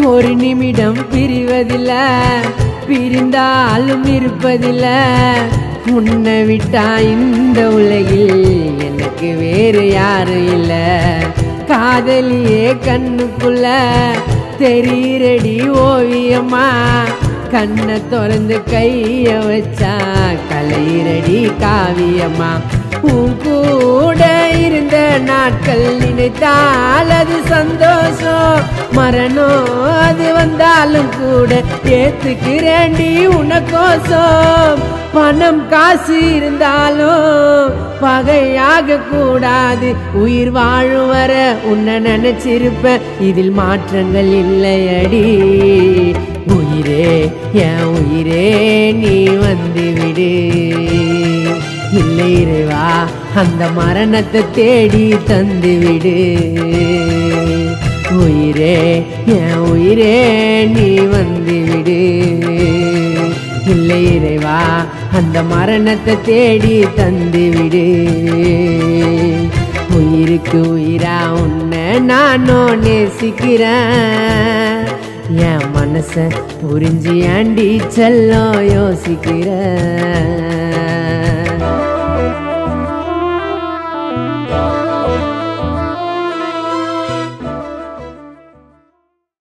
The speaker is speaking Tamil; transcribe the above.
ஒரு நிமிடம் பிரிவதில்ல பிரிந்தாலும் இருப்பதில்ல உன்னை விட்டா இந்த உலகில் எனக்கு வேறு யாரும் இல்ல காதலியே கண்ணுக்குள்ள தெரியிறடி ஓவியமா கண்ணை திறந்து கைய வச்சா கலையிறடி காவியமா உன் கூட இருந்த நாட்கள் நினைத்தால் அது சந்தோஷம் மரணம் அது வந்தாலும் கூட ஏத்துக்கிறேன்டி உனக்கோசம் பணம் காசு இருந்தாலும் பகையாக கூடாது உயிர் வாழும் வர உன்னை நினைச்சிருப்பேன் இதில் மாற்றங்கள் இல்லையடி உயிரே என் உயிரே நீ வந்து விடு இல்லை இறைவா அந்த மரணத்தை தேடி தந்து விடு உயிரே என் உயிரே நீ வந்து விடு இல்லை இறைவா அந்த மரணத்தை தேடி தந்து விடு உயிருக்கு உயிரா உன்னை நானும் நேசிக்கிறேன் என் மனச புரிஞ்சு ஆண்டி செல்லம் யோசிக்கிறேன்